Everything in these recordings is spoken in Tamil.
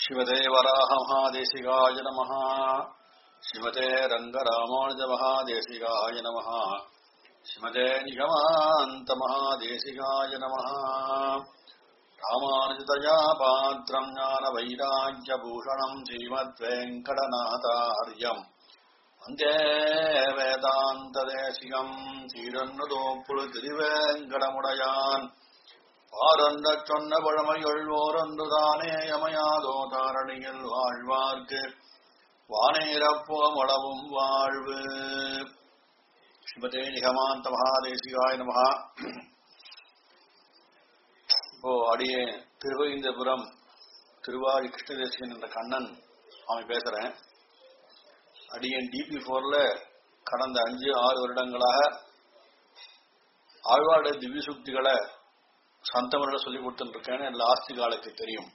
शिवते वराहमहादेशिकाय नमः शिवते रङ्गरामानुजमहादेशिकाय नमः शिवते निगमान्तमहादेशिकाय नमः रामानुजतया पात्रम् ज्ञानवैराग्यभूषणम् श्रीमद्वेङ्कटनाथार्यम् வந்தே வேதாந்ததேசிகம் சீரன்னுதோப்புழு திருவேங்கடமுடையான் பாரந்த சொன்ன பழமையுள் ஓரொன்றுதானே யமையாதோ தாரணியில் வாழ்வார்க்கு வானேரப்புவமளவும் வாழ்வு ஸ்ரீமதே நிகமாந்த மகாதேசிகாய நமகா இப்போ அடியே திருவைந்தபுரம் திருவாரி கிருஷ்ணதேசிகன் என்ற கண்ணன் சுவாமி பேசுறேன் அடியன் டிபி போர்ல கடந்த அஞ்சு ஆறு வருடங்களாக ஆழ்வாட திவ்ய சுக்திகளை சந்தமரிட சொல்லி கொடுத்துட்டு இருக்கேன்னு லாஸ்ட் காலத்துக்கு தெரியும்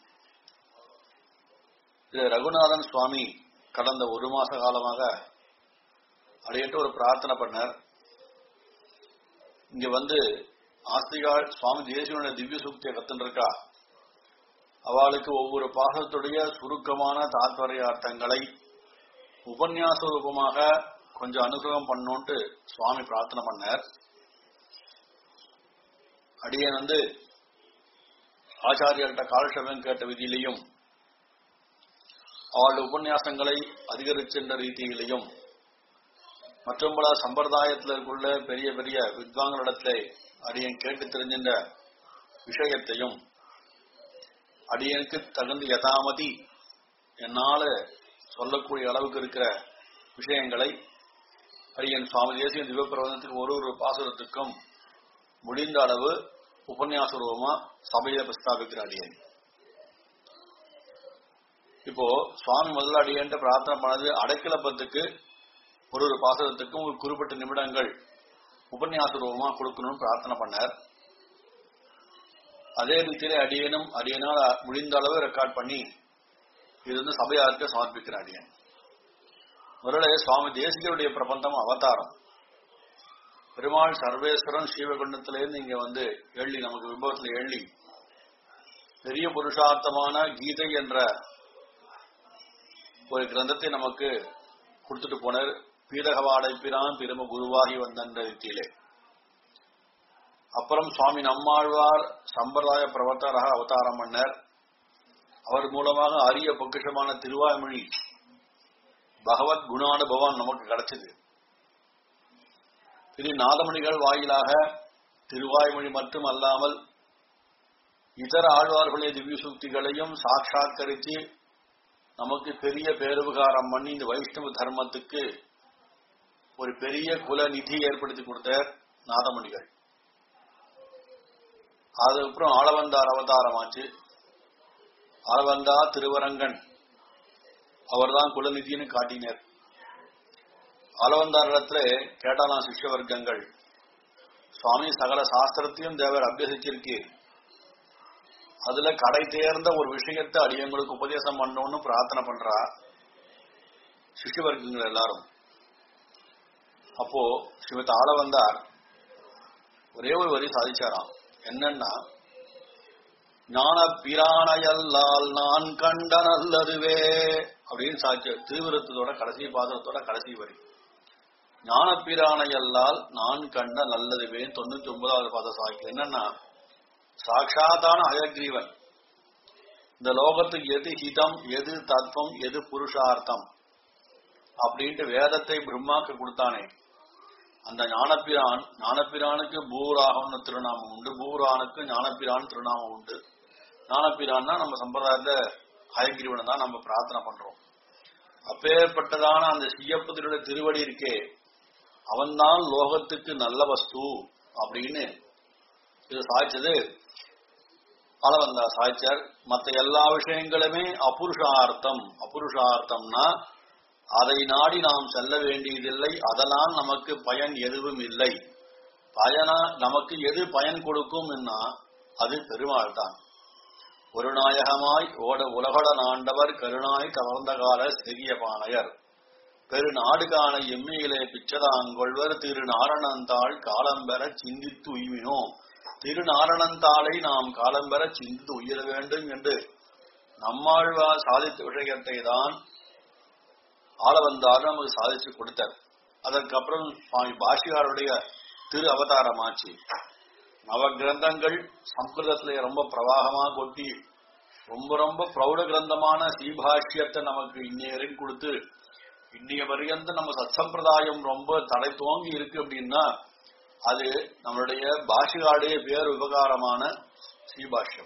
இது ரகுநாதன் சுவாமி கடந்த ஒரு மாச காலமாக அடையிட்டு ஒரு பிரார்த்தனை பண்ணார் இங்க வந்து ஆஸ்திகால் சுவாமி தேசியனுடைய திவ்ய சூக்தியை கத்துட்டு இருக்கா அவளுக்கு ஒவ்வொரு பாகத்துடைய சுருக்கமான தாத்பரிய அர்த்தங்களை உபன்யாச ரூபமாக கொஞ்சம் அனுகிரகம் பண்ணோன்ட்டு சுவாமி பிரார்த்தனை பண்ணார் அடியன் வந்து ஆச்சாரியர்கிட்ட காலட்சேபம் கேட்ட விதியிலையும் அவளுடைய உபன்யாசங்களை அதிகரிக்கின்ற ரீதியிலையும் மற்றும் பல சம்பிரதாயத்தில் இருக்குள்ள பெரிய பெரிய வித்வாங்களிடத்துல அடியன் கேட்டு தெரிஞ்சின்ற விஷயத்தையும் அடியனுக்கு தகுந்த யதாமதி என்னால சொல்லக்கூடிய அளவுக்கு இருக்கிற விஷயங்களை அடியன் சுவாமி தேசிய திவப்பிரபந்தத்துக்கு ஒரு ஒரு பாசுரத்துக்கும் முடிந்த அளவு உபன்யாச ரூபமா சபையை பிரஸ்தாபிக்கிற அடியன் இப்போ சுவாமி முதல்ல அடியன்ட்டு பிரார்த்தனை பண்ணது அடைக்கலப்பத்துக்கு ஒரு ஒரு பாசுரத்துக்கும் ஒரு குறிப்பிட்ட நிமிடங்கள் உபன்யாச ரூபமா கொடுக்கணும்னு பிரார்த்தனை பண்ணார் அதே ரீதியிலே அடியனும் அடியனால் முடிந்த அளவு ரெக்கார்ட் பண்ணி இது வந்து சபையாருக்கு சமர்ப்பிக்கிற அடியன் ஒருவேளை சுவாமி தேசிகருடைய பிரபந்தம் அவதாரம் பெருமாள் சர்வேஸ்வரன் ஸ்ரீவகுண்டத்திலேருந்து இங்க வந்து எள்ளி நமக்கு விபவத்தில் எள்ளி பெரிய புருஷார்த்தமான கீதை என்ற ஒரு கிரந்தத்தை நமக்கு கொடுத்துட்டு போனார் பீடகவாடைப்பிரான் பெரும குருவாகி வந்த ரீதியிலே அப்புறம் சுவாமி நம்மாழ்வார் சம்பிரதாய பிரவர்த்தராக அவதாரம் பண்ணார் அவர் மூலமாக அரிய பொக்கிஷமான திருவாய்மொழி பகவத் குணானுபவம் நமக்கு கிடைச்சது திரு நாதமணிகள் வாயிலாக திருவாய்மொழி மட்டும் அல்லாமல் இதர ஆழ்வார்களுடைய திவ்ய சுக்திகளையும் சாட்சாத்கரித்து நமக்கு பெரிய பேருபகாரம் பண்ணி இந்த வைஷ்ணவ தர்மத்துக்கு ஒரு பெரிய குல நிதி ஏற்படுத்தி கொடுத்த நாதமணிகள் அதுக்கப்புறம் ஆளவந்தார் அவதாரம் ஆச்சு ஆளவந்தா திருவரங்கன் அவர்தான் குலநிதினு காட்டினர் ஆளவந்தாரிடத்துல கேட்டாலாம் சிஷ்ய வர்க்கங்கள் சுவாமி சகல சாஸ்திரத்தையும் தேவர் அபியசிச்சிருக்கு அதுல கடை தேர்ந்த ஒரு விஷயத்தை அடியங்களுக்கு உபதேசம் பண்ணணும்னு பிரார்த்தனை பண்றா சிஷ்ய வர்க்கங்கள் எல்லாரும் அப்போ ஸ்ரீமத் ஆளவந்தார் ஒரே ஒரு வரி சாதிச்சாராம் என்னன்னா ஞான பிராணையல்லால் நான் கண்ட நல்லதுவே அப்படின்னு சாட்சி திருவிருத்தத்தோட கடைசி பாதத்தோட கடைசி வரி ஞான பிராணையல்லால் நான் கண்ட நல்லதுவே தொண்ணூத்தி ஒன்பதாவது பாத சாக்கி என்னன்னா சாட்சாத்தான அயக்ரீவன் இந்த லோகத்துக்கு எது ஹிதம் எது தத்துவம் எது புருஷார்த்தம் அப்படின்ட்டு வேதத்தை பிரம்மாக்கு கொடுத்தானே அந்த ஞானப்பிரான் ஞானப்பிரானுக்கு பூராகம்னு திருநாமம் உண்டு பூரானுக்கு ஞானப்பிரான் திருநாமம் உண்டு ஞானப்பிரான்னா நம்ம சம்பிரதாயத்துல ஹயகிரிவனை தான் நம்ம பிரார்த்தனை பண்றோம் அப்பேற்பட்டதான அந்த சியப்பத்தினுடைய திருவடி இருக்கே அவன்தான் லோகத்துக்கு நல்ல வஸ்து அப்படின்னு இது சாய்ச்சது அளவந்தா சாய்ச்சார் மற்ற எல்லா விஷயங்களுமே அபுருஷார்த்தம் அபுருஷார்த்தம்னா அதை நாடி நாம் செல்ல வேண்டியதில்லை அதனால் நமக்கு பயன் எதுவும் இல்லை பயனா நமக்கு எது பயன் கொடுக்கும் அது பெருமாள் தான் ஒரு நாயகமாய் ஓட உலகட நாண்டவர் கருணாய் கவர்ந்த கால சிறிய பானையர் பெரு நாடு காண எம்மையிலே பிச்சதாங்கொள்வர் திரு நாரணந்தாள் காலம்பெற சிந்தித்து உய்வினோம் திருநாரணந்தாளை நாம் காலம்பெற சிந்தித்து உயிர வேண்டும் என்று நம்மாழ்வார் சாதித்த விஷயத்தை தான் ஆளவந்தார் நமக்கு சாதிச்சு கொடுத்தார் அதற்கப்புறம் சுவாமி பாஷிகாருடைய திரு அவதாரமாச்சு நவ கிரந்தங்கள் சம்ஸ்கிருதத்திலே ரொம்ப பிரவாகமா கொட்டி ரொம்ப ரொம்ப பிரௌட கிரந்தமான ஸ்ரீபாஷ்யத்தை நமக்கு இன்னைய வரைக்கும் கொடுத்து இன்னைய வரைக்கும் நம்ம சத்சம்பிரதாயம் ரொம்ப தலை துவங்கி இருக்கு அப்படின்னா அது நம்மளுடைய பாஷிகாடைய பேர் உபகாரமான ஸ்ரீபாஷ்யம்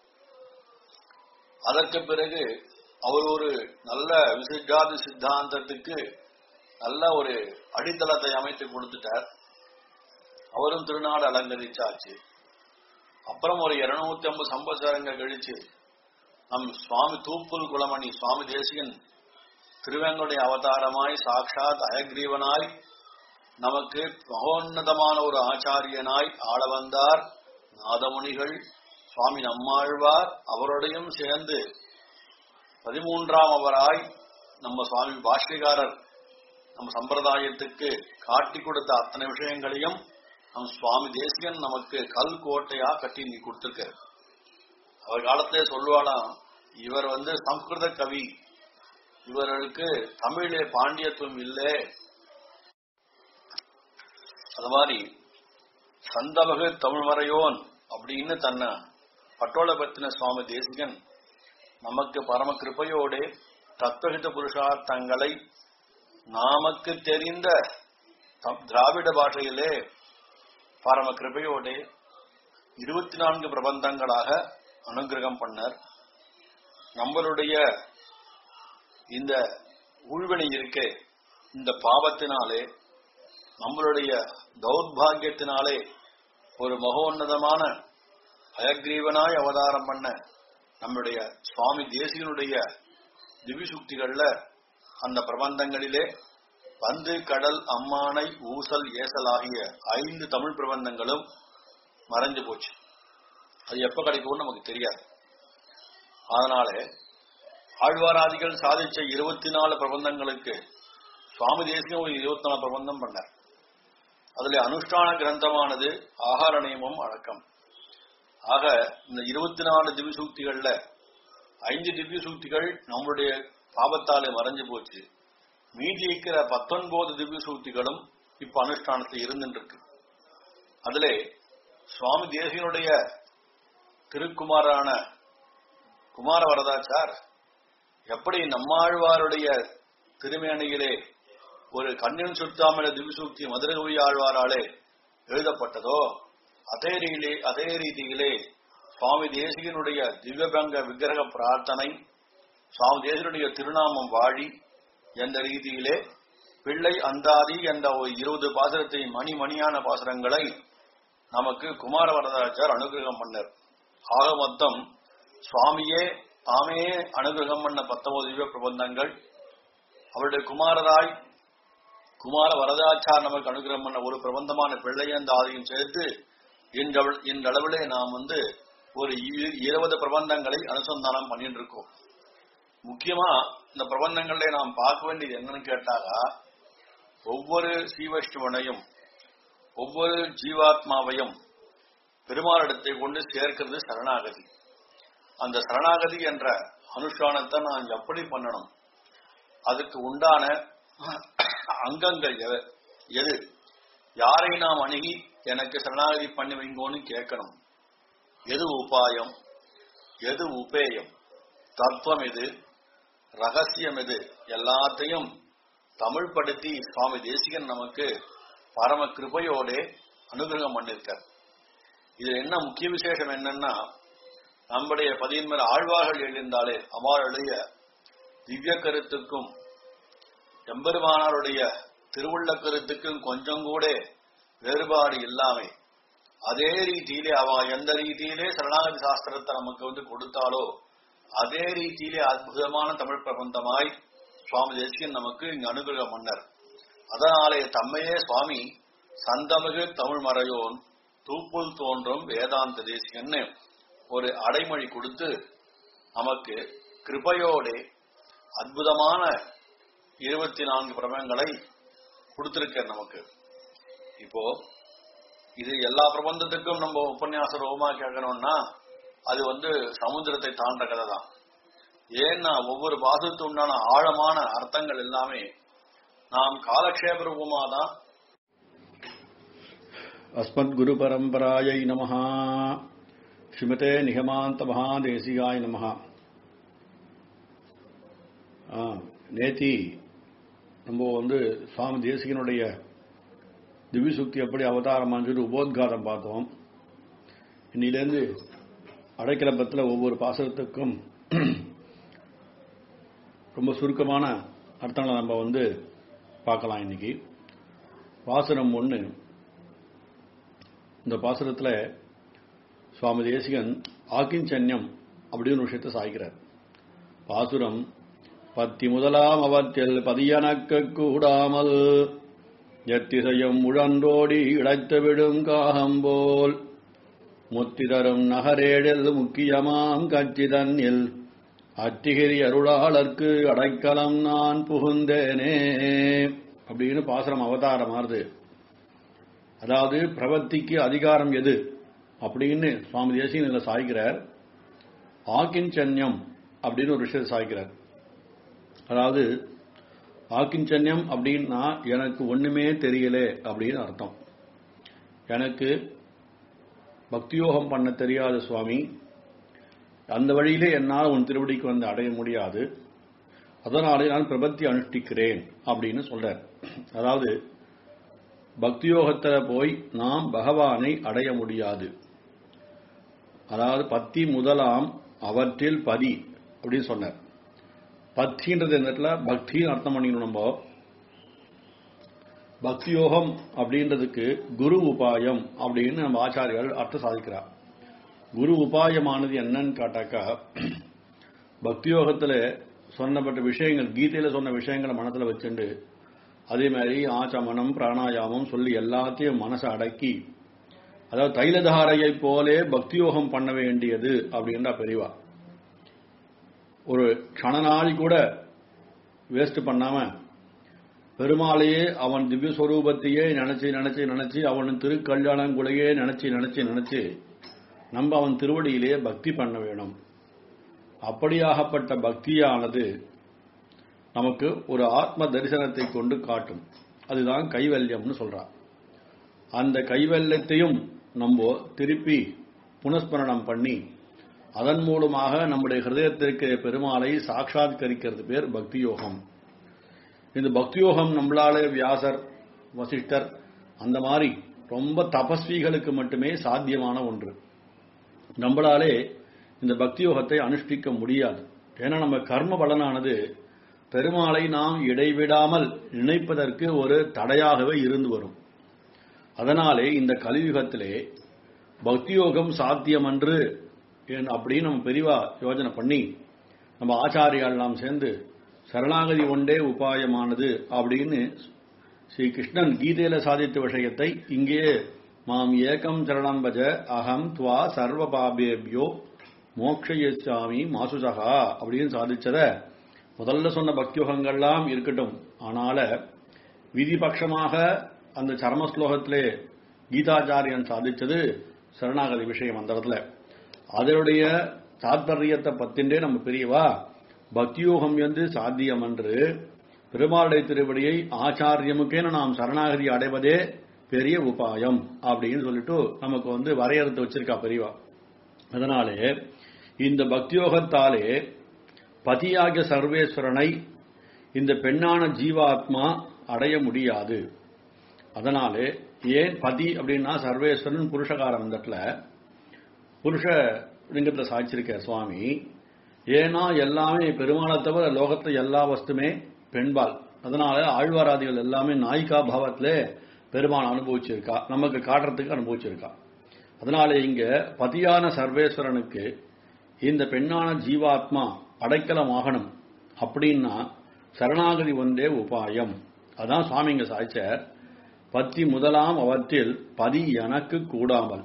அதற்கு பிறகு அவர் ஒரு நல்ல விசிஷ்டாதி சித்தாந்தத்துக்கு நல்ல ஒரு அடித்தளத்தை அமைத்து கொடுத்துட்டார் அவரும் திருநாடு அலங்கரிச்சாச்சு அப்புறம் ஒரு இருநூத்தி ஐம்பது சம்பத்சரங்கள் கழிச்சு நம் சுவாமி தூப்புல் குலமணி சுவாமி தேசிகன் திருவேங்கடைய அவதாரமாய் சாட்சாத் அயக்ரீவனாய் நமக்கு மகோன்னதமான ஒரு ஆச்சாரியனாய் ஆள வந்தார் நாதமுனிகள் சுவாமி நம்மாழ்வார் அவரோடையும் சேர்ந்து பதிமூன்றாம் அவராய் நம்ம சுவாமி பாஷ்யகாரர் நம்ம சம்பிரதாயத்துக்கு காட்டி கொடுத்த அத்தனை விஷயங்களையும் நம் சுவாமி தேசிகன் நமக்கு கல் கோட்டையா கட்டி நீ கொடுத்திருக்காரு அவர் காலத்திலே சொல்லுவாளாம் இவர் வந்து சம்ஸ்கிருத கவி இவர்களுக்கு தமிழே பாண்டியத்துவம் இல்லை அது மாதிரி சந்தமகு தமிழ்மறையோன் அப்படின்னு தன்னை பட்டோல பத்தின சுவாமி தேசிகன் நமக்கு பரம கிருப்பையோடு தத்துவகித புருஷார்த்தங்களை நமக்கு தெரிந்த தம் திராவிட பாஷையிலே பரம கிருபையோடு இருபத்தி நான்கு பிரபந்தங்களாக அனுகிரகம் பண்ணார் நம்மளுடைய இந்த ஊழ்வினை இருக்கே இந்த பாவத்தினாலே நம்மளுடைய தௌர்பாகியத்தினாலே ஒரு மகோன்னதமான அயக்ரீவனாய் அவதாரம் பண்ண நம்முடைய சுவாமி தேசிகனுடைய திவிசுக்திகள்ல அந்த பிரபந்தங்களிலே பந்து கடல் அம்மானை ஊசல் ஏசல் ஆகிய ஐந்து தமிழ் பிரபந்தங்களும் மறைஞ்சு போச்சு அது எப்ப கிடைக்கும்னு நமக்கு தெரியாது அதனால ஆழ்வாராதிகள் சாதிச்ச இருபத்தி நாலு பிரபந்தங்களுக்கு சுவாமி தேசியம் ஒரு இருபத்தி நாலு பிரபந்தம் பண்ணார் அதுல அனுஷ்டான கிரந்தமானது ஆகார நியமம் அடக்கம் ஆக இந்த இருபத்தி நாலு திவ்யசூக்திகள்ல ஐந்து திவ்யசூக்திகள் நம்மளுடைய பாபத்தாலே மறைஞ்சு போச்சு மீதி இருக்கிற பத்தொன்பது திவ்யசூக்திகளும் இப்ப அனுஷ்டானத்தில் இருந்துட்டு இருக்கு அதுல சுவாமி தேசியனுடைய திருக்குமாரான குமார வரதாச்சார் எப்படி நம்மாழ்வாருடைய திருமேனியிலே ஒரு கண்ணின் சுத்தாமல திவ்யசூக்தி மதுரகவி ஆழ்வாராலே எழுதப்பட்டதோ அதே ரீதியிலே அதே ரீதியிலே சுவாமி தேசிகனுடைய திவ்யபங்க விக்கிரக பிரார்த்தனை சுவாமி தேசிகனுடைய திருநாமம் வாழி என்ற ரீதியிலே பிள்ளை அந்தாதி என்ற ஒரு இருபது பாசுரத்தை மணி மணியான பாசுரங்களை நமக்கு குமார வரதராஜார் அனுகிரகம் பண்ணார் ஆக மொத்தம் சுவாமியே தாமே அனுகிரகம் பண்ண பத்தொன்பது திவ்ய பிரபந்தங்கள் அவருடைய குமாரராய் குமார வரதாச்சார் நமக்கு அனுகிரகம் பண்ண ஒரு பிரபந்தமான பிள்ளையந்த ஆதியும் சேர்த்து இன்றள- இன்றளவிலே நாம் வந்து ஒரு இ- இருபது பிரபந்தங்களை அனுசந்தானம் பண்ணிட்டு இருக்கோம் முக்கியமா இந்த பிரபந்தங்களிலே நாம் பார்க்க வேண்டியது என்னன்னு கேட்டாக்கா ஒவ்வொரு ஸ்ரீவைஷ்ணவனையும் ஒவ்வொரு ஜீவாத்மாவையும் பெருமாளிடத்தை கொண்டு சேர்க்கிறது சரணாகதி அந்த சரணாகதி என்ற அனுஷ்டானத்தை நான் எப்படி பண்ணணும் அதுக்கு உண்டான அங்கங்கள் எவ- எது யாரை நாம் அணுகி எனக்கு சரணாகதி பண்ணி வைங்கோன்னு கேட்கணும் எது உபாயம் எது உபேயம் தத்துவம் எது ரகசியம் எது எல்லாத்தையும் தமிழ் படுத்தி சுவாமி தேசிகன் நமக்கு பரம கிருபையோட அனுகிரகம் பண்ணிருக்கார் இது என்ன முக்கிய விசேஷம் என்னன்னா நம்முடைய பதின்மர் ஆழ்வார்கள் எழுந்தாலே அவர்களுடைய திவ்ய கருத்துக்கும் எம்பெருமானாருடைய திருவுள்ள கருத்துக்கும் கொஞ்சம் கூட வேறுபாடு இல்லாமை அதே ரீதியிலே அவ எந்த ரீதியிலே சரணாகதி சாஸ்திரத்தை நமக்கு வந்து கொடுத்தாலோ அதே ரீதியிலே அற்புதமான தமிழ் பிரபந்தமாய் சுவாமி தேசிகன் நமக்கு இங்கு அனுகிரகம் மன்னர் அதனாலே தம்மையே சுவாமி சந்தமிகு தமிழ் மறையோன் தூப்புல் தோன்றும் வேதாந்த தேசிகன்னு ஒரு அடைமொழி கொடுத்து நமக்கு கிருபையோடே அற்புதமான இருபத்தி நான்கு பிரபங்களை கொடுத்திருக்க நமக்கு இப்போ இது எல்லா பிரபந்தத்துக்கும் நம்ம உபன்யாச ரூபமா கேட்கணும்னா அது வந்து சமுத்திரத்தை தாண்ட கதை தான் ஏன்னா ஒவ்வொரு பாசத்துக்கு உண்டான ஆழமான அர்த்தங்கள் எல்லாமே நாம் காலக்ஷேப ரூபமா தான் அஸ்மத்குரு பரம்பராயை நம ஸ்ரீமதே நிகமாந்த மகாதேசிகாய நம நேத்தி நம்ம வந்து சுவாமி தேசிகனுடைய திவ்யசுக்தி எப்படி அவதாரமான்னு சொல்லி உபோத்காரம் பார்த்தோம் இன்னிலேருந்து அடைக்கலப்பத்தில் ஒவ்வொரு பாசகத்துக்கும் ரொம்ப சுருக்கமான அர்த்தங்களை நம்ம வந்து பார்க்கலாம் இன்னைக்கு பாசுரம் ஒன்று இந்த பாசுரத்தில் சுவாமி தேசிகன் ஆக்கிஞ்சன்யம் அப்படின்னு ஒரு விஷயத்தை சாய்க்கிறார் பாசுரம் பத்தி முதலாம் அவத்தில் பதியனக்க கூடாமல் எத்திசையும் உழன்றோடி இழைத்து விடும் காகம்போல் முத்திதரும் நகரேடில் முக்கியமாம் கட்சி தன்னில் அத்திகிரி அருளாளர்க்கு அடைக்கலம் நான் புகுந்தேனே அப்படின்னு பாசுரம் அவதாரம் மாறுது அதாவது பிரபத்திக்கு அதிகாரம் எது அப்படின்னு சுவாமி தேசியன் இதில் சாய்க்கிறார் ஆக்கிஞ்சன்யம் அப்படின்னு ஒரு விஷயத்தை சாய்க்கிறார் அதாவது ஆக்கிஞ்சன்யம் அப்படின்னா எனக்கு ஒண்ணுமே தெரியல அப்படின்னு அர்த்தம் எனக்கு பக்தியோகம் பண்ண தெரியாத சுவாமி அந்த வழியிலே என்னால் உன் திருவடிக்கு வந்து அடைய முடியாது அதனாலே நான் பிரபத்தி அனுஷ்டிக்கிறேன் அப்படின்னு சொல்றார் அதாவது பக்தியோகத்தில் போய் நாம் பகவானை அடைய முடியாது அதாவது பத்தி முதலாம் அவற்றில் பதி அப்படின்னு சொன்னார் பத்தின்றது இந்த இடத்துல பக்தின்னு அர்த்தம் பண்ணிக்கணும் நம்ம பக்தியோகம் அப்படின்றதுக்கு குரு உபாயம் அப்படின்னு நம்ம ஆச்சாரியால் அர்த்தம் சாதிக்கிறார் குரு உபாயமானது என்னன்னு காட்டாக்கா பக்தியோகத்தில் சொன்னப்பட்ட விஷயங்கள் கீதையில சொன்ன விஷயங்களை மனத்தில் வச்சுண்டு அதே மாதிரி ஆச்சமனம் பிராணாயாமம் சொல்லி எல்லாத்தையும் மனசை அடக்கி அதாவது தைலதாரையை போலே பக்தியோகம் பண்ண வேண்டியது அப்படின்றா பெரியவா ஒரு கணநாள் கூட வேஸ்ட் பண்ணாம பெருமாளையே அவன் திவ்ய ஸ்வரூபத்தையே நினைச்சு நினைச்சு நினைச்சு அவன் திருக்கல்யாணங்குலையே நினைச்சு நினைச்சு நினைச்சு நம்ம அவன் திருவடியிலே பக்தி பண்ண வேணும் அப்படியாகப்பட்ட பக்தியானது நமக்கு ஒரு ஆத்ம தரிசனத்தை கொண்டு காட்டும் அதுதான் கைவல்யம்னு சொல்றான் அந்த கைவல்யத்தையும் நம்ம திருப்பி புனஸ்மரணம் பண்ணி அதன் மூலமாக நம்முடைய ஹிருதயத்திற்கு பெருமாளை சாட்சாத்கரிக்கிறது பேர் பக்தி யோகம் இந்த பக்தி யோகம் நம்மளாலே வியாசர் வசிஷ்டர் அந்த மாதிரி ரொம்ப தபஸ்விகளுக்கு மட்டுமே சாத்தியமான ஒன்று நம்மளாலே இந்த பக்தி யோகத்தை அனுஷ்டிக்க முடியாது ஏன்னா நம்ம கர்ம பலனானது பெருமாளை நாம் இடைவிடாமல் நினைப்பதற்கு ஒரு தடையாகவே இருந்து வரும் அதனாலே இந்த கலியுகத்திலே பக்தியோகம் சாத்தியமன்று அப்படின்னு நம்ம பெரிவா யோஜனை பண்ணி நம்ம ஆச்சாரியால் நாம் சேர்ந்து சரணாகதி ஒன்றே உபாயமானது அப்படின்னு ஸ்ரீ கிருஷ்ணன் கீதையில சாதித்த விஷயத்தை இங்கே மாம் ஏகம் சரணம் பஜ அகம் துவா சர்வ பாபேபியோ மோக்ஷயசாமி மாசுசகா அப்படின்னு சாதிச்சத முதல்ல சொன்ன பக்தியோகங்கள்லாம் இருக்கட்டும் ஆனால விதிபட்சமாக அந்த சர்ம ஸ்லோகத்திலே கீதாச்சாரியன் சாதிச்சது சரணாகதி விஷயம் அந்த இடத்துல அதனுடைய தாத்பரியத்தை பத்தின்றே நம்ம பெரியவா பக்தியோகம் என்று சாத்தியம் என்று பெருமாளுடைய திருவடியை ஆச்சாரியமுக்கேன நாம் சரணாகதி அடைவதே பெரிய உபாயம் அப்படின்னு சொல்லிட்டு நமக்கு வந்து வரையறுத்து வச்சிருக்கா பெரியவா அதனாலே இந்த பக்தியோகத்தாலே பதியாகிய சர்வேஸ்வரனை இந்த பெண்ணான ஜீவாத்மா அடைய முடியாது அதனாலே ஏன் பதி அப்படின்னா சர்வேஸ்வரன் புருஷகாரம் இந்த இடத்துல புருஷ லிங்கத்தில் சாய்ச்சிருக்கார் சுவாமி ஏன்னா எல்லாமே பெருமாளை தவிர லோகத்துல எல்லா வஸ்துமே பெண்பால் அதனால ஆழ்வாராதிகள் எல்லாமே நாயிகா பாவத்திலே பெருமாள் அனுபவிச்சிருக்கா நமக்கு காட்டுறதுக்கு அனுபவிச்சிருக்கா அதனால இங்க பதியான சர்வேஸ்வரனுக்கு இந்த பெண்ணான ஜீவாத்மா அடைக்கலமாகணும் அப்படின்னா சரணாகதி ஒன்றே உபாயம் அதான் சுவாமி இங்க சாய்ச்சார் பத்தி முதலாம் அவற்றில் பதி எனக்கு கூடாமல்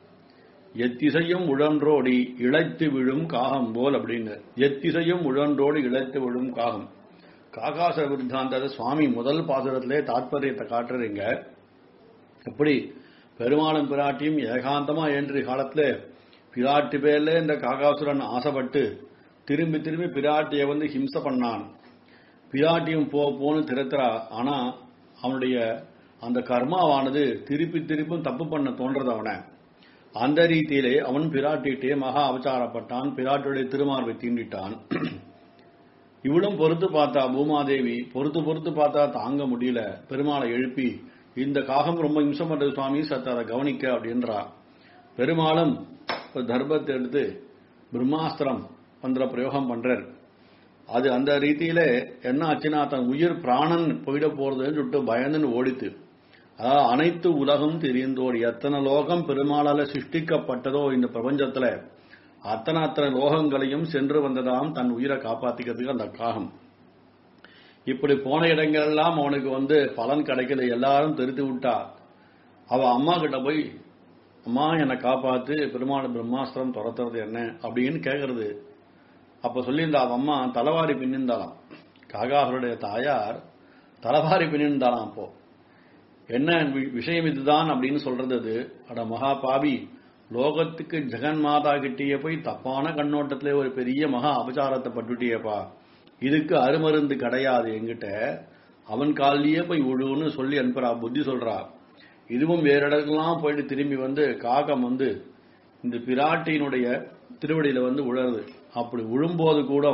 எத்திசையும் உழன்றோடி இழைத்து விழும் காகம் போல் அப்படின்னு எத்திசையும் உழன்றோடி இழைத்து விழும் காகம் காகாச விருத்தாந்தத சுவாமி முதல் பாசுரத்திலே தாத்பரியத்தை காட்டுறீங்க எப்படி பெருமாளும் பிராட்டியும் ஏகாந்தமா என்று காலத்துல பிராட்டி பேர்ல இந்த காகாசுரன் ஆசைப்பட்டு திரும்பி திரும்பி பிராட்டியை வந்து ஹிம்சை பண்ணான் பிராட்டியும் போ போன்னு திறத்துறா ஆனா அவனுடைய அந்த கர்மாவானது திருப்பி திருப்பும் தப்பு பண்ண தோன்றது அவனை அந்த ரீதியிலே அவன் பிராட்டிகிட்டே மகா அவதாரப்பட்டான் பிராட்டியுடைய திருமார்பை தீண்டிட்டான் இவளும் பொறுத்து பார்த்தா பூமாதேவி பொறுத்து பொறுத்து பார்த்தா தாங்க முடியல பெருமாளை எழுப்பி இந்த காகம் ரொம்ப இம்சம் பண்றது சுவாமி சத்த அதை கவனிக்க அப்படின்றா பெருமாளும் ஒரு தர்பத்தை எடுத்து பிரம்மாஸ்திரம் பண்ற பிரயோகம் பண்றார் அது அந்த ரீதியில என்ன ஆச்சுன்னா தன் உயிர் பிராணன் போயிட போறதுன்னு சொல்லிட்டு பயந்துன்னு ஓடித்து அதாவது அனைத்து உலகம் தெரிந்தோடு எத்தனை லோகம் பெருமாளால சிருஷ்டிக்கப்பட்டதோ இந்த பிரபஞ்சத்துல அத்தனை அத்தனை லோகங்களையும் சென்று வந்ததாம் தன் உயிரை காப்பாத்திக்கிறதுக்கு அந்த காகம் இப்படி போன இடங்களெல்லாம் அவனுக்கு வந்து பலன் கிடைக்கல எல்லாரும் தெரித்து விட்டா அவ அம்மா கிட்ட போய் அம்மா என்னை காப்பாத்து பெருமாள் பிரம்மாஸ்திரம் துரத்துறது என்ன அப்படின்னு கேக்குறது அப்ப சொல்லியிருந்தா அவ அம்மா தலைவாரி பின்னிருந்தாளாம் காகாசருடைய தாயார் தலைவாரி பின்னிருந்தாளாம் அப்போ என்ன வி- விஷயம் இதுதான் அப்படின்னு சொல்றது அது அட மகா பாவி லோகத்துக்கு ஜெகன் மாதா கிட்டேயே போய் தப்பான கண்ணோட்டத்திலே ஒரு பெரிய மகா அபச்சாரத்தை பட்டுட்டியேப்பா இதுக்கு அருமருந்து கிடையாது என்கிட்ட அவன் காலிலேயே போய் விழுன்னு சொல்லி அனுப்புறா புத்தி சொல்றா இதுவும் வேற இடத்துலாம் போயிட்டு திரும்பி வந்து காகம் வந்து இந்த பிராட்டியினுடைய திருவடியில வந்து விழருது அப்படி விழும்போது கூட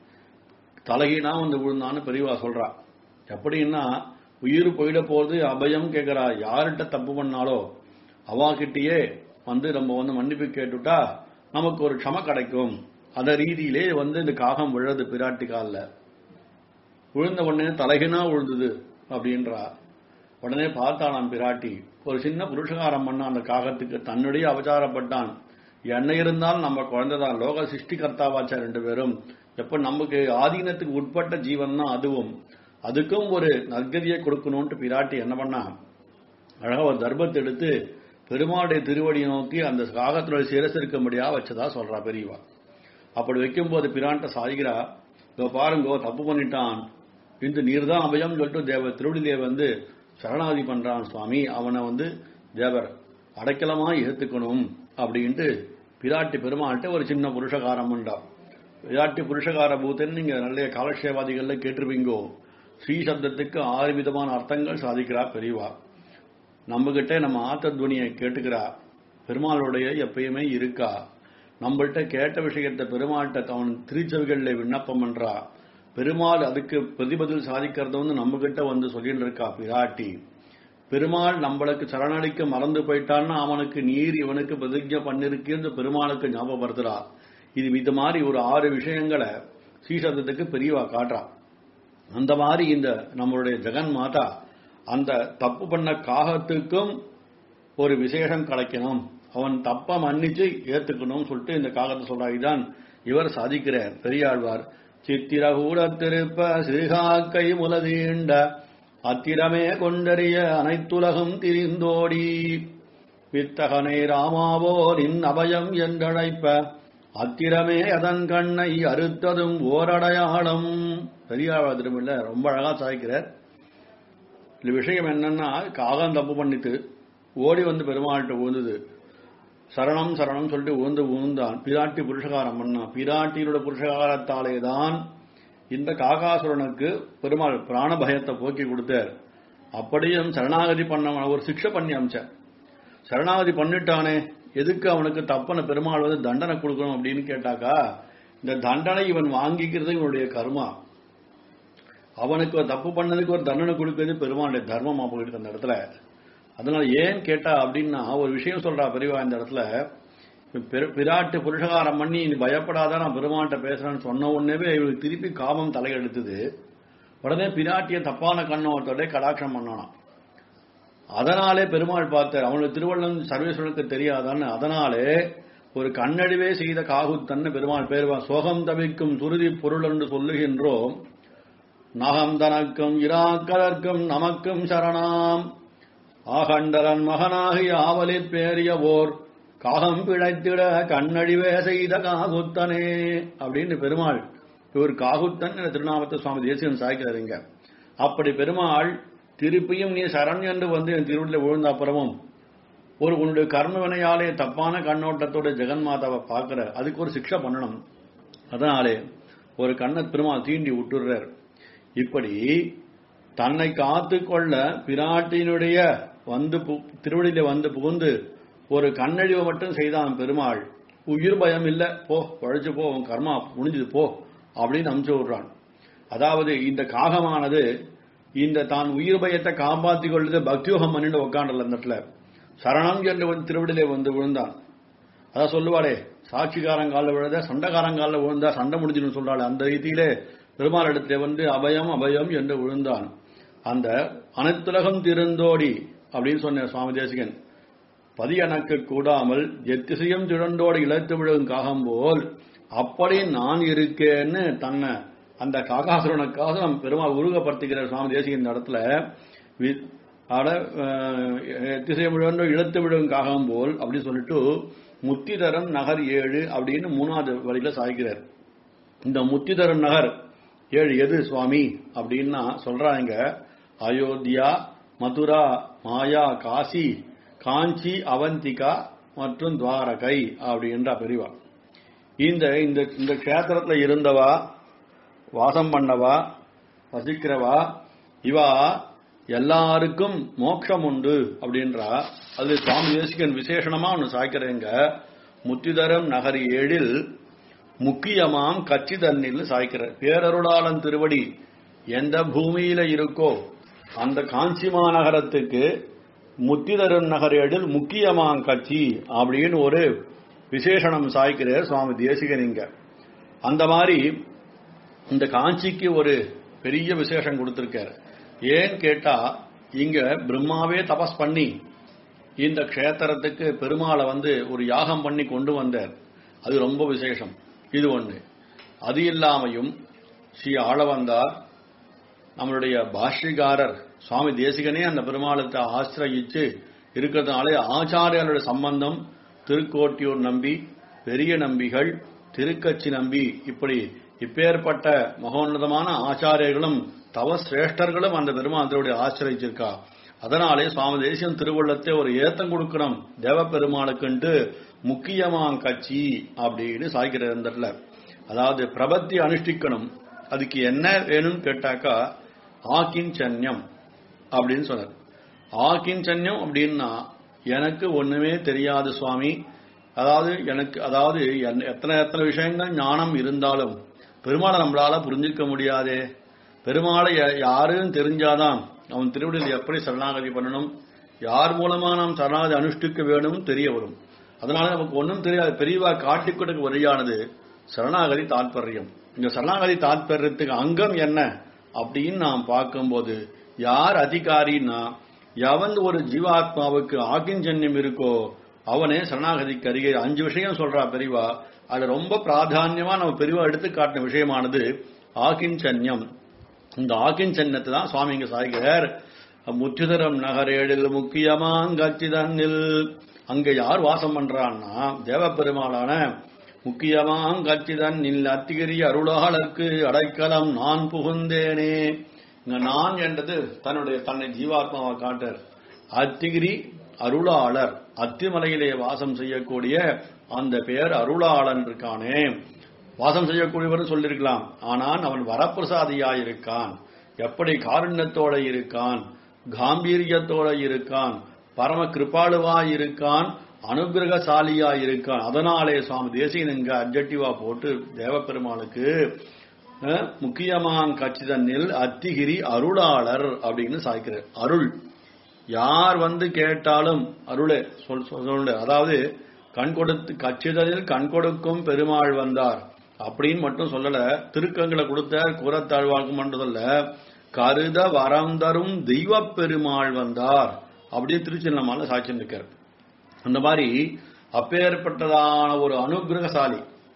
தலைகீனா வந்து விழுந்தான்னு பெரியவா சொல்றா எப்படின்னா உயிர் போயிட போறது அபயம் கேக்குறா யார்கிட்ட தப்பு பண்ணாலோ அவாகிட்டயே வந்து நம்ம வந்து மன்னிப்பு கேட்டுட்டா நமக்கு ஒரு க்ஷம கிடைக்கும் அந்த ரீதியிலே வந்து இந்த காகம் விழுறது பிராட்டி கால்ல விழுந்த உடனே தலைகினா விழுந்தது அப்படின்றா உடனே பார்த்தானாம் பிராட்டி ஒரு சின்ன புருஷகாரம் பண்ண அந்த காகத்துக்கு தன்னுடைய அவதாரப்பட்டான் என்ன இருந்தாலும் நம்ம குழந்தைதான் லோக சிருஷ்டிகர்த்தாவாச்சா ரெண்டு பேரும் எப்ப நமக்கு ஆதீனத்துக்கு உட்பட்ட ஜீவன் தான் அதுவும் அதுக்கும் ஒரு நற்கதியை கொடுக்கணும்ட்டு பிராட்டி என்ன பண்ணா அழகா ஒரு தர்பத்தை எடுத்து பெருமாளுடைய திருவடியை நோக்கி அந்த காகத்தினுடைய சிரசு இருக்கும்படியா வச்சதா சொல்றா பெரியவா அப்படி வைக்கும்போது பிரான்ட்ட சாய்கிறா இதோ பாருங்கோ தப்பு பண்ணிட்டான் இந்த நீர் தான் அபயம் சொல்லிட்டு தேவ திருவடியிலே வந்து சரணாதி பண்றான் சுவாமி அவனை வந்து தேவர் அடைக்கலமா ஏத்துக்கணும் அப்படின்ட்டு பிராட்டி பெருமாள்கிட்ட ஒரு சின்ன புருஷகாரம் உண்டா பிராட்டி புருஷகார பூத்தன்னு நீங்க நல்ல காலக்ஷேவாதிகள்ல கேட்டிருப்பீங்கோ ஸ்ரீ சப்தத்துக்கு ஆறு விதமான அர்த்தங்கள் சாதிக்கிறா பெரியவா நம்ம கிட்ட நம்ம ஆத்தத்வனியை கேட்டுக்கிறா பெருமாளுடைய எப்பயுமே இருக்கா நம்மள்ட்ட கேட்ட விஷயத்தை பெருமாள்கிட்ட அவன் திருச்செவிகளில் விண்ணப்பம் பண்றா பெருமாள் அதுக்கு பிரதிபதில் சாதிக்கிறது வந்து நம்ம கிட்ட வந்து சொல்லிட்டு இருக்கா பிராட்டி பெருமாள் நம்மளுக்கு சரணளிக்க மறந்து போயிட்டான்னா அவனுக்கு நீர் இவனுக்கு பிரதிஜை பண்ணிருக்குன்னு பெருமாளுக்கு ஞாபகப்படுத்துறா இது இது மாதிரி ஒரு ஆறு விஷயங்களை ஸ்ரீசப்தத்துக்கு பெரியவா காட்டுறா அந்த மாதிரி இந்த நம்மளுடைய ஜெகன் மாதா அந்த தப்பு பண்ண காகத்துக்கும் ஒரு விசேஷம் கிடைக்கணும் அவன் தப்ப மன்னிச்சு ஏத்துக்கணும்னு சொல்லிட்டு இந்த காகத்தை சொல்றாரு இதான் இவர் சாதிக்கிறார் பெரியாழ்வார் சித்திரகூட திருப்ப சிறுகாக்கை முலதீண்ட அத்திரமே கொண்டறிய அனைத்துலகம் திரிந்தோடி வித்தகனை ராமாவோரின் அபயம் என்றழைப்ப அத்திரமே அதன் கண்ணை அறுத்ததும் ஓரடையாளம் பெரியாழ்வார் திரும்பில்ல ரொம்ப அழகா சாய்க்கிறார் இந்த விஷயம் என்னன்னா காகம் தப்பு பண்ணிட்டு ஓடி வந்து பெருமாள்கிட்ட விழுந்தது சரணம் சரணம் சொல்லிட்டு உழுந்து உழுந்தான் பிராட்டி புருஷகாரம் பண்ணா பிராட்டியோட புருஷகாரத்தாலே தான் இந்த காகாசுரனுக்கு பெருமாள் பிராண பயத்தை போக்கி கொடுத்தார் அப்படியும் சரணாகதி பண்ண ஒரு சிக்ஷை பண்ணி அமிச்சார் சரணாகதி பண்ணிட்டானே எதுக்கு அவனுக்கு தப்பன பெருமாள் வந்து தண்டனை கொடுக்கணும் அப்படின்னு கேட்டாக்கா இந்த தண்டனை இவன் வாங்கிக்கிறது இவனுடைய கர்மா அவனுக்கு ஒரு தப்பு பண்ணதுக்கு ஒரு தண்டனை கொடுக்கிறது பெருமாளுடைய தர்மமா போயிட்டு அந்த இடத்துல அதனால ஏன் கேட்டா அப்படின்னா ஒரு விஷயம் சொல்றா பெரியவா இந்த இடத்துல பெரு- பிராட்டு புருஷகாரம் பண்ணி நீ பயப்படாத நான் பெருமாள்கிட்ட பேசுறேன்னு சொன்ன உடனேவே இவனுக்கு திருப்பி காமம் தலையெடுத்தது உடனே பிராட்டிய தப்பான கண்ணோட்டோட கடாட்சம் பண்ணானாம் அதனாலே பெருமாள் பார்த்தார் அவனுக்கு திருவள்ளம் சர்வேஸ்வரனுக்கு தெரியாதான்னு அதனாலே ஒரு கண்ணழிவே செய்த காகுத்தன்னு பெருமாள் பேருவா சோகம் தவிக்கும் துருதி பொருள் என்று சொல்லுகின்றோம் நகம் தனக்கும் இராக்கதற்கும் நமக்கும் சரணாம் ஆகண்டரன் மகனாகி ஆவலிற் பேரிய ஓர் காகம் பிழைத்திட கண்ணழிவே செய்த காகுத்தனே அப்படின்னு பெருமாள் இவர் காகுத்தன் என்ற திருநாமத்தை சுவாமி தேசிகன் சாய்க்கிறாருங்க அப்படி பெருமாள் திருப்பியும் நீ சரண் என்று வந்து என் திருவள்ளில் விழுந்த அப்புறமும் ஒரு உன்னுடைய கர்ம வினையாலே தப்பான கண்ணோட்டத்தோட ஜெகன்மாதாவை பார்க்கிற அதுக்கு ஒரு சிக்ஷை பண்ணணும் அதனாலே ஒரு கண்ண பெருமாள் தீண்டி விட்டுறார் இப்படி தன்னை காத்து கொள்ள பிராட்டியினுடைய வந்து பு- திருவடியில வந்து புகுந்து ஒரு கண்ணழிவை மட்டும் செய்தான் பெருமாள் உயிர் பயம் இல்ல போ பழைச்சு போ உன் கர்மா முடிஞ்சது போ அப்படின்னு அனுப்பிச்சு விடுறான் அதாவது இந்த காகமானது இந்த தான் உயிர் பயத்தை காப்பாத்திக் கொள்ளுது பக்தியோகம் பண்ணிட்டு உட்காண்டல அந்த இடத்துல சரணம் என்று வந்து திருவடியிலே வந்து விழுந்தான் அதான் சொல்லுவாளே சாட்சிக்காரங்கால விழுத சண்டைக்காரங்கால விழுந்தா சண்டை முடிஞ்சுன்னு சொல்றாள் அந்த ரீதியிலே பெருமாள் இடத்துல வந்து அபயம் அபயம் என்று விழுந்தான் அந்த அனைத்துலகம் திருந்தோடி அப்படின்னு சொன்ன சுவாமி தேசிகன் பதியணக்கு கூடாமல் எத்திசையும் திழந்தோடு இழைத்து விழும் காகம் போல் அப்படி நான் இருக்கேன்னு தன்னை அந்த காகாசுரனுக்காக நம் பெருமாள் உருகப்படுத்துகிற சுவாமி தேசிகன் இந்த இடத்துல வி- ஆட அஹ், எத்திசையும் விழுந்தோ இழுத்து விழும் காகம் போல் அப்படின்னு சொல்லிட்டு முத்திதரம் நகர் ஏழு அப்படின்னு மூணாவது வரியில சாய்க்கிறார் இந்த முத்திதரம் நகர் ஏழு எது சுவாமி அப்படின்னா சொல்றாங்க அயோத்தியா மதுரா மாயா காசி காஞ்சி அவந்திகா மற்றும் துவாரகை அப்படின்ற பெரியவா இந்த இந்த இந்த கஷேத்திரத்துல இருந்தவா வாசம் பண்ணவா வசிக்கிறவா இவா எல்லாருக்கும் மோட்சம் உண்டு அப்படின்றா அது சுவாமி தேசிகன் விசேஷணமா ஒன்று சாய்க்கிறேங்க முத்திதரம் நகர் ஏழில் முக்கியமாம் கச்சி தண்ணில் சாய்க்கிற பேரருளாளன் திருவடி எந்த பூமியில இருக்கோ அந்த காஞ்சி மாநகரத்துக்கு முத்திதரும் நகர் ஏழில் முக்கியமாம் கட்சி அப்படின்னு ஒரு விசேஷணம் சாய்க்கிறார் சுவாமி தேசிகன் இங்க அந்த மாதிரி இந்த காஞ்சிக்கு ஒரு பெரிய விசேஷம் கொடுத்திருக்காரு ஏன் கேட்டா இங்க பிரம்மாவே தபஸ் பண்ணி இந்த க்ஷேத்திரத்துக்கு பெருமாளை வந்து ஒரு யாகம் பண்ணி கொண்டு வந்தார் அது ரொம்ப விசேஷம் இது ஒண்ணு அது இல்லாமையும் ஸ்ரீ ஆளவந்தார் நம்மளுடைய பாஷ்யகாரர் சுவாமி தேசிகனே அந்த பெருமாளத்தை ஆசிரயிச்சு இருக்கிறதுனாலே ஆச்சாரியர்களுடைய சம்பந்தம் திருக்கோட்டியூர் நம்பி பெரிய நம்பிகள் திருக்கச்சி நம்பி இப்படி இப்பேற்பட்ட மகோன்னதமான ஆச்சாரியர்களும் தவ சிரேஷ்டர்களும் அந்த பெருமாளத்தினுடைய ஆசிரியச்சிருக்கா அதனாலே சுவாமி தேசியம் திருவுள்ளத்தை ஒரு ஏத்தம் கொடுக்கணும் தேவ பெருமாளுக்குன்ட்டு முக்கியமாம் கட்சி அப்படின்னு சாய்க்கிற இந்த இடத்துல அதாவது பிரபத்தி அனுஷ்டிக்கணும் அதுக்கு என்ன வேணும்னு கேட்டாக்கா ஆக்கிஞ்சன்யம் அப்படின்னு சொன்னார் ஆக்கிஞ்சன்யம் அப்படின்னா எனக்கு ஒண்ணுமே தெரியாது சுவாமி அதாவது எனக்கு அதாவது என்- எத்தனை எத்தனை விஷயங்கள் ஞானம் இருந்தாலும் பெருமாளை நம்மளால புரிஞ்சிக்க முடியாதே பெருமாளை யா- யாருன்னு தெரிஞ்சாதான் அவன் திருவடியில் எப்படி சரணாகதி பண்ணணும் யார் மூலமா நாம் சரணாகதி அனுஷ்டிக்க வேணும் தெரிய வரும் அதனால நமக்கு ஒன்றும் தெரியாது பெரியவா காட்டிக் கொடுக்க வழியானது சரணாகதி தாத்பரியம் இந்த சரணாகதி தாத்பரியத்துக்கு அங்கம் என்ன அப்படின்னு நாம் பார்க்கும்போது யார் அதிகாரின்னா எவன் ஒரு ஜீவாத்மாவுக்கு ஆக்கிஞ்சன்யம் இருக்கோ அவனே சரணாகதிக்கு அருகே அஞ்சு விஷயம் சொல்றா பெரியவா அதுல ரொம்ப பிராதான்யமா நம்ம பெரியவா எடுத்து காட்டின விஷயமானது ஆக்கிஞ்சன்யம் இந்த ஆக்கிஞ்சன்யத்தை தான் சுவாமி இங்க சாய்கிறார் முற்றுதரம் நகரேழில் முக்கியமாங்கச்சிதன்னில் அங்க யார் வாசம் பண்றான்னா தேவப்பெருமாளான முக்கியமாங்கச்சிதன்னில் அத்திகிரி அருளாளர்க்கு அடைக்கலம் நான் புகுந்தேனே இங்க நான் என்றது தன்னுடைய தன்னை ஜீவாத்மாவை காட்டர் அத்திகிரி அருளாளர் அத்திமலையிலே வாசம் செய்யக்கூடிய அந்த பேர் அருளாளன் இருக்கானே வாசம் செய்யக்கூடியவர் சொல்லிருக்கலாம் ஆனால் அவன் வரப்பிரசாதியாய் இருக்கான் எப்படி காருண்யத்தோட இருக்கான் காம்பீரியத்தோட இருக்கான் பரம கிருபாளுவாய் இருக்கான் அனுகிரகசாலியாய் இருக்கான் அதனாலே சுவாமி தேசியன் இங்க அப்ஜெக்டிவா போட்டு தேவப்பெருமாளுக்கு அஹ், முக்கியமான் கச்சிதனில் அத்திகிரி அருளாளர் அப்படின்னு சாய்க்கிறார் அருள் யார் வந்து கேட்டாலும் அருளே சொல் சொல் சொல்லு. அதாவது கண் கொடுத்து கச்சிதனில் கண் கொடுக்கும் பெருமாள் வந்தார் அப்படின்னு மட்டும் சொல்லல திருக்கங்களை கொடுத்த கூறத்தாழ்வாக்கு மட்டும் சொல்ல கருத வரம் தரும் தெய்வ பெருமாள் வந்தார் அப்படின்னு திருச்சின்னமால சாட்சியம் இருக்கார் அந்த மாதிரி அப்பேற்பட்டதான ஒரு அனுகிரகசாலி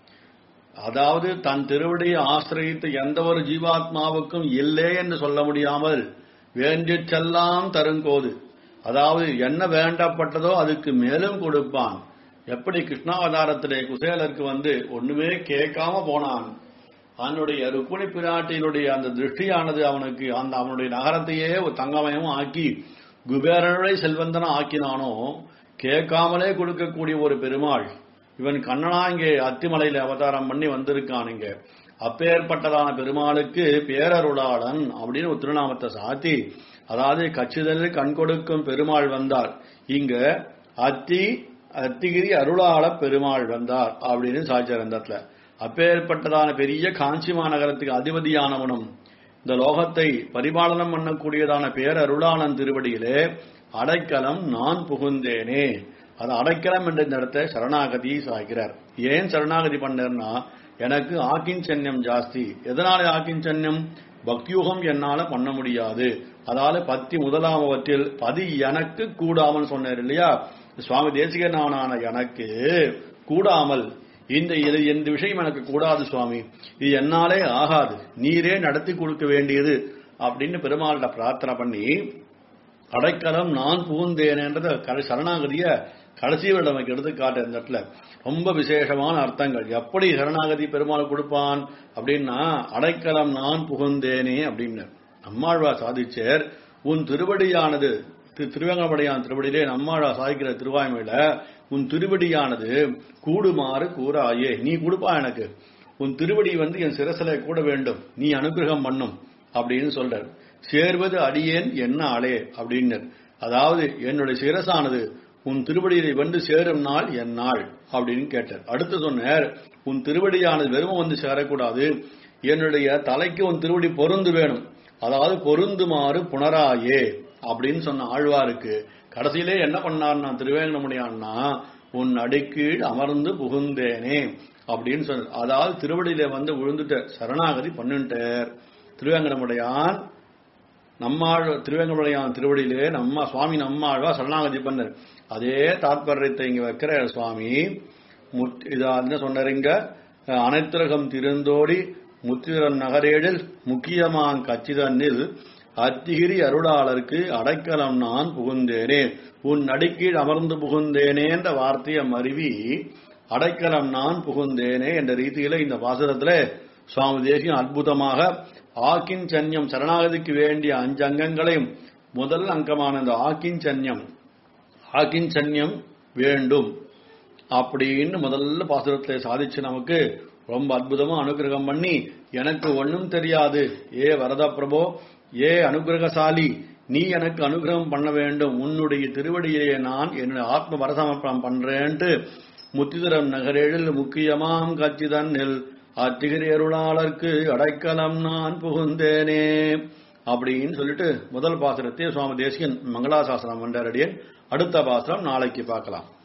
அதாவது தன் திருவடியை ஆசிரியத்து எந்த ஒரு ஜீவாத்மாவுக்கும் இல்லை என்று சொல்ல முடியாமல் வேண்டிச்செல்லாம் தருங்கோது அதாவது என்ன வேண்டப்பட்டதோ அதுக்கு மேலும் கொடுப்பான் எப்படி கிருஷ்ணாவதாரத்திலே குசேலருக்கு வந்து ஒண்ணுமே கேட்காம போனான் அவனுடைய ருக்குணி பிராட்டியினுடைய அந்த திருஷ்டியானது அவனுக்கு அந்த அவனுடைய நகரத்தையே ஒரு தங்கமயமும் ஆக்கி குபேரனுடைய செல்வந்தனா ஆக்கினானோ கேட்காமலே கொடுக்கக்கூடிய ஒரு பெருமாள் இவன் கண்ணனா இங்கே அத்திமலையில அவதாரம் பண்ணி வந்திருக்கான் இங்க அப்பேற்பட்டதான பெருமாளுக்கு பேரருளாளன் அப்படின்னு ஒரு திருநாமத்தை சாத்தி அதாவது கச்சிதல் கண் கொடுக்கும் பெருமாள் வந்தார் இங்க அத்தி அத்திகிரி அருளாள பெருமாள் வந்தார் அப்படின்னு சாய்ச்சார் அந்த இடத்துல அப்பேற்பட்டதான பெரிய காஞ்சி மாநகரத்துக்கு அதிபதியானவனும் இந்த லோகத்தை பரிபாலனம் பண்ணக்கூடியதான பேரருளாளன் திருவடியிலே அடைக்கலம் நான் புகுந்தேனே அது அடைக்கலம் என்ற இந்த இடத்தை சரணாகதி சாய்க்கிறார் ஏன் சரணாகதி பண்ணேன்னா எனக்கு ஆக்கிஞ்சன்யம் ஜாஸ்தி எதனால ஆக்கிஞ்சன்யம் பக்தியுகம் என்னால பண்ண முடியாது அதாவது பத்தி முதலாமவற்றில் பதி எனக்கு கூடாமல் சொன்னார் இல்லையா சுவாமி தேசிகனான எனக்கு கூடாமல் இந்த இது இந்த விஷயம் எனக்கு கூடாது சுவாமி இது என்னாலே ஆகாது நீரே நடத்தி கொடுக்க வேண்டியது அப்படின்னு பெருமாள்கிட்ட பிரார்த்தனை பண்ணி அடைக்கலம் நான் புகுந்தேனேன்றத கட சரணாகதிய கடைசி வேலை நமக்கு எடுத்து காட்ட இந்த இடத்துல ரொம்ப விசேஷமான அர்த்தங்கள் எப்படி சரணாகதி பெருமாள் கொடுப்பான் அப்படின்னா அடைக்கலம் நான் புகுந்தேனே அப்படின்னு நம்மாழ்வா சாதிச்சேர் உன் திருவடியானது திரு- திருவேங்கடமுடையான் திருவடியிலே நம்மாழ்வா சாதிக்கிற திருவாய்மையில உன் திருவடியானது கூடுமாறு கூறாயே நீ கொடுப்பா எனக்கு உன் திருவடி வந்து என் சிரசில கூட வேண்டும் நீ அனுகிரகம் பண்ணும் அப்படின்னு சொல்றார் சேர்வது அடியேன் என்ன ஆளே அப்படின்னு அதாவது என்னுடைய சிரசானது உன் திருவடியை வந்து சேரும் நாள் என் நாள் அப்படின்னு கேட்டார் அடுத்து சொன்னார் உன் திருவடியானது வெறும் வந்து சேரக்கூடாது என்னுடைய தலைக்கு உன் திருவடி பொருந்து வேணும் அதாவது பொருந்துமாறு புனராயே அப்படின்னு சொன்ன ஆழ்வாருக்கு கடைசியிலே என்ன பண்ணார்னா திருவேங்கடமுடியான்னா உன் அடிக்கீழ் அமர்ந்து புகுந்தேனே அப்படின்னு சொன்ன அதாவது திருவடியில வந்து விழுந்துட்ட சரணாகதி பண்ணுட்டார் திருவேங்கடமுடையான் நம்மாழ் திருவேங்கடமுடையான் திருவடியிலே நம்ம சுவாமி நம்மாழ்வா சரணாகதி பண்ணார் அதே தாத்பரியத்தை இங்க வைக்கிற சுவாமி முத்- இதா என்ன சொன்னார் இங்க அனைத்துலகம் திருந்தோடி முத்திரன் நகரேடில் முக்கியமான் கச்சிதன்னில் அத்திகிரி அருளாளருக்கு அடைக்கலம் நான் புகுந்தேனே உன் நடிக்கீழ் அமர்ந்து புகுந்தேனே என்ற வார்த்தையை மருவி அடைக்கலம் நான் புகுந்தேனே என்ற ரீதியில இந்த பாசுரத்துல சுவாமி தேசியம் அற்புதமாக ஆக்கின் சன்யம் சரணாகதிக்கு வேண்டிய அஞ்சு அங்கங்களையும் முதல் அங்கமான இந்த ஆக்கின் சன்யம் ஆக்கின் சன்யம் வேண்டும் அப்படின்னு முதல்ல பாசுரத்தை சாதிச்சு நமக்கு ரொம்ப அற்புதமா அனுகிரகம் பண்ணி எனக்கு ஒண்ணும் தெரியாது ஏ வரத பிரபோ ஏ அனுகிரகசாலி நீ எனக்கு அனுகிரகம் பண்ண வேண்டும் உன்னுடைய திருவடியை நான் என்னுடைய ஆத்ம வரசமர்ப்பணம் பண்றேன்ட்டு முத்திதரம் நகரேழில் முக்கியமாம் கச்சிதன்னில் அத்திகிரி அருளாளர்க்கு அடைக்கலம் நான் புகுந்தேனே அப்படின்னு சொல்லிட்டு முதல் பாசுரத்தை சுவாமி தேசிகன் மங்களாசாசனம் பண்றாரடியன் அடுத்த பாசுரம் நாளைக்கு பார்க்கலாம்